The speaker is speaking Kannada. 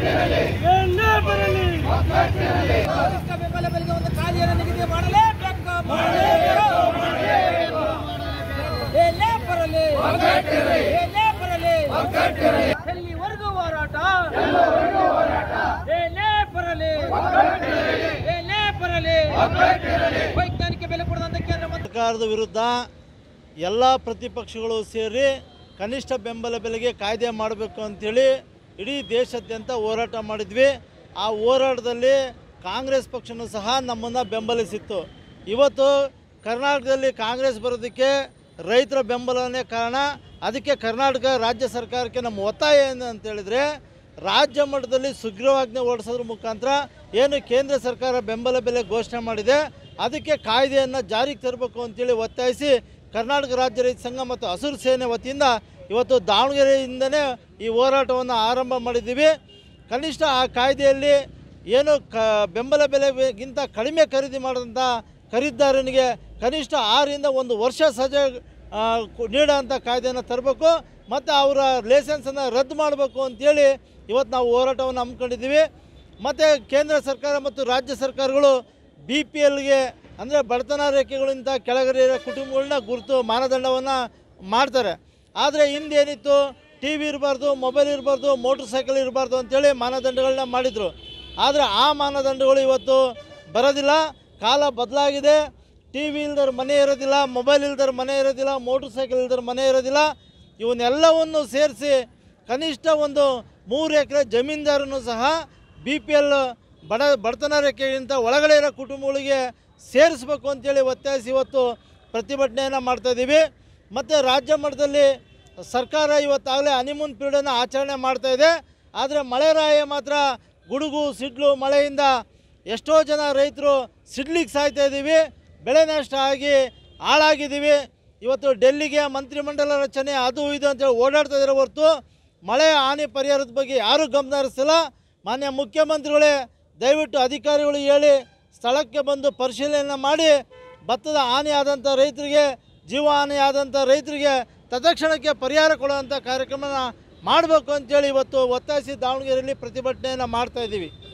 ಏನೇ ಬರಲಿ ಕನಿಷ್ಠ ಬೆಂಬಲ ಬೆಲೆಗೆ ಒಂದು ಖಾಲಿಯನ್ನು ನಿಗದಿ ಮಾಡಲೇಬೇಕು ಏನೇ ಬರಲಿ ಏನೇ ಬರಲಿ ಎಲ್ಲಿವರೆಗೂ ಹೋರಾಟ ಏನೇ ಬರಲಿ ಏನೇ ಬರಲಿ ವೈಜ್ಞಾನಿಕ ಬೆಲೆ ಕೊಡದಂತ ಕೇಂದ್ರ ಮತ್ತು ಸರ್ಕಾರದ ವಿರುದ್ಧ ಎಲ್ಲ ಪ್ರತಿಪಕ್ಷಗಳು ಸೇರಿ ಕನಿಷ್ಠ ಬೆಂಬಲ ಬೆಲೆಗೆ ಕಾಯ್ದೆ ಮಾಡಬೇಕು ಅಂಥೇಳಿ ಇಡೀ ದೇಶಾದ್ಯಂತ ಹೋರಾಟ ಮಾಡಿದ್ವಿ ಆ ಹೋರಾಟದಲ್ಲಿ ಕಾಂಗ್ರೆಸ್ ಪಕ್ಷನೂ ಸಹ ನಮ್ಮನ್ನು ಬೆಂಬಲಿಸಿತ್ತು ಇವತ್ತು ಕರ್ನಾಟಕದಲ್ಲಿ ಕಾಂಗ್ರೆಸ್ ಬರೋದಕ್ಕೆ ರೈತರ ಬೆಂಬಲನೇ ಕಾರಣ ಅದಕ್ಕೆ ಕರ್ನಾಟಕ ರಾಜ್ಯ ಸರ್ಕಾರಕ್ಕೆ ನಮ್ಮ ಒತ್ತಾಯ ಏನು ಅಂತ ಹೇಳಿದ್ರೆ ರಾಜ್ಯ ಮಟ್ಟದಲ್ಲಿ ಸುಗ್ರೀವಾಜ್ಞೆ ಹೊರಡಿಸೋದ್ರ ಮುಖಾಂತರ ಏನು ಕೇಂದ್ರ ಸರ್ಕಾರ ಬೆಂಬಲ ಬೆಲೆ ಘೋಷಣೆ ಮಾಡಿದೆ ಅದಕ್ಕೆ ಕಾಯ್ದೆಯನ್ನು ಜಾರಿಗೆ ತರಬೇಕು ಅಂತೇಳಿ ಒತ್ತಾಯಿಸಿ ಕರ್ನಾಟಕ ರಾಜ್ಯ ರೈತ ಸಂಘ ಮತ್ತು ಹಸಿರು ಸೇನೆ ವತಿಯಿಂದ ಇವತ್ತು ದಾವಣಗೆರೆಯಿಂದನೇ ಈ ಹೋರಾಟವನ್ನು ಆರಂಭ ಮಾಡಿದ್ದೀವಿ ಕನಿಷ್ಠ ಆ ಕಾಯ್ದೆಯಲ್ಲಿ ಏನು ಕ ಬೆಂಬಲ ಬೆಲೆಗಿಂತ ಕಡಿಮೆ ಖರೀದಿ ಮಾಡಿದಂಥ ಖರೀದಿದಾರನಿಗೆ ಕನಿಷ್ಠ ಆರರಿಂದ ಒಂದು ವರ್ಷ ಸಜೆ ಆ, ಕು- ನೀಡೋಂಥ ಕಾಯ್ದೆಯನ್ನು ತರಬೇಕು ಮತ್ತು ಅವರ ಲೈಸೆನ್ಸನ್ನು ರದ್ದು ಮಾಡಬೇಕು ಅಂತೇಳಿ ಇವತ್ತು ನಾವು ಹೋರಾಟವನ್ನು ಹಮ್ಮಿಕೊಂಡಿದ್ದೀವಿ ಮತ್ತು ಕೇಂದ್ರ ಸರ್ಕಾರ ಮತ್ತು ರಾಜ್ಯ ಸರ್ಕಾರಗಳು ಬಿ ಪಿ ಎಲ್ಗೆ ಅಂದರೆ ಬಡತನ ರೇಖೆಗಳಿಂದ ಕೆಳಗಡೆ ಇರೋ ಕುಟುಂಬಗಳನ್ನ ಗುರುತು ಮಾನದಂಡವನ್ನು ಮಾಡ್ತಾರೆ ಆದರೆ ಹಿಂದೇನಿತ್ತು ಟಿ ವಿ ಇರಬಾರ್ದು ಮೊಬೈಲ್ ಇರಬಾರ್ದು ಮೋಟ್ರ್ ಸೈಕಲ್ ಇರಬಾರ್ದು ಅಂತೇಳಿ ಮಾನದಂಡಗಳನ್ನ ಮಾಡಿದರು ಆದರೆ ಆ ಮಾನದಂಡಗಳು ಇವತ್ತು ಬರೋದಿಲ್ಲ ಕಾಲ ಬದಲಾಗಿದೆ ಟಿ ವಿ ಇಲ್ದರ ಮನೆ ಇರೋದಿಲ್ಲ ಮೊಬೈಲ್ ಇಲ್ದರ ಮನೆ ಇರೋದಿಲ್ಲ ಮೋಟ್ರ್ ಸೈಕಲ್ ಇಲ್ದರ ಮನೆ ಇರೋದಿಲ್ಲ ಇವನ್ನೆಲ್ಲವನ್ನು ಸೇರಿಸಿ ಕನಿಷ್ಠ ಒಂದು ಮೂರು ಎಕರೆ ಜಮೀನ್ದಾರನು ಸಹ ಬಿ ಪಿ ಎಲ್ ಬಡ ಬಡತನ ರೇಖೆಗಿಂತ ಒಳಗಡೆ ಇರೋ ಕುಟುಂಬಗಳಿಗೆ ಸೇರಿಸ್ಬೇಕು ಅಂತೇಳಿ ಒತ್ತಾಯಿಸಿ ಇವತ್ತು ಪ್ರತಿಭಟನೆಯನ್ನು ಮಾಡ್ತಾಯಿದ್ದೀವಿ ಮತ್ತು ರಾಜ್ಯ ಮಟ್ಟದಲ್ಲಿ ಸರ್ಕಾರ ಇವತ್ತಾಗಲೇ ಹನಿಮೂನ್ ಪೀರಿಯಡನ್ನು ಆಚರಣೆ ಮಾಡ್ತಾ ಇದೆ ಆದರೆ ಮಳೆರಾಯ ಮಾತ್ರ ಗುಡುಗು ಸಿಡ್ಲು ಮಳೆಯಿಂದ ಎಷ್ಟೋ ಜನ ರೈತರು ಸಿಡ್ಲಿಕ್ಕೆ ಸಾಯ್ತಾ ಇದ್ದೀವಿ ಬೆಳೆ ನಷ್ಟ ಆಗಿ ಹಾಳಾಗಿದ್ದೀವಿ ಇವತ್ತು ಡೆಲ್ಲಿಗೆ ಮಂತ್ರಿಮಂಡಲ ರಚನೆ ಅದು ಇದು ಅಂತೇಳಿ ಓಡಾಡ್ತಾ ಇರೋ ಹೊರತು ಮಳೆ ಹಾನಿ ಪರಿಹಾರದ ಬಗ್ಗೆ ಯಾರೂ ಗಮನ ಹರಿಸಿಲ್ಲ ಮಾನ್ಯ ಮುಖ್ಯಮಂತ್ರಿಗಳೇ ದಯವಿಟ್ಟು ಅಧಿಕಾರಿಗಳು ಹೇಳಿ ಸ್ಥಳಕ್ಕೆ ಬಂದು ಪರಿಶೀಲನೆ ಮಾಡಿ ಭತ್ತದ ಹಾನಿ ಆದಂಥ ರೈತರಿಗೆ ಜೀವ ಹಾನಿ ಆದಂಥ ರೈತರಿಗೆ ತತ್ಕ್ಷಣಕ್ಕೆ ಪರಿಹಾರ ಕೊಡುವಂಥ ಕಾರ್ಯಕ್ರಮನ ಮಾಡಬೇಕು ಅಂತೇಳಿ ಇವತ್ತು ಒತ್ತಾಯಿಸಿ ದಾವಣಗೆರೆಯಲ್ಲಿ ಪ್ರತಿಭಟನೆಯನ್ನು ಮಾಡ್ತಾ ಇದ್ದೀವಿ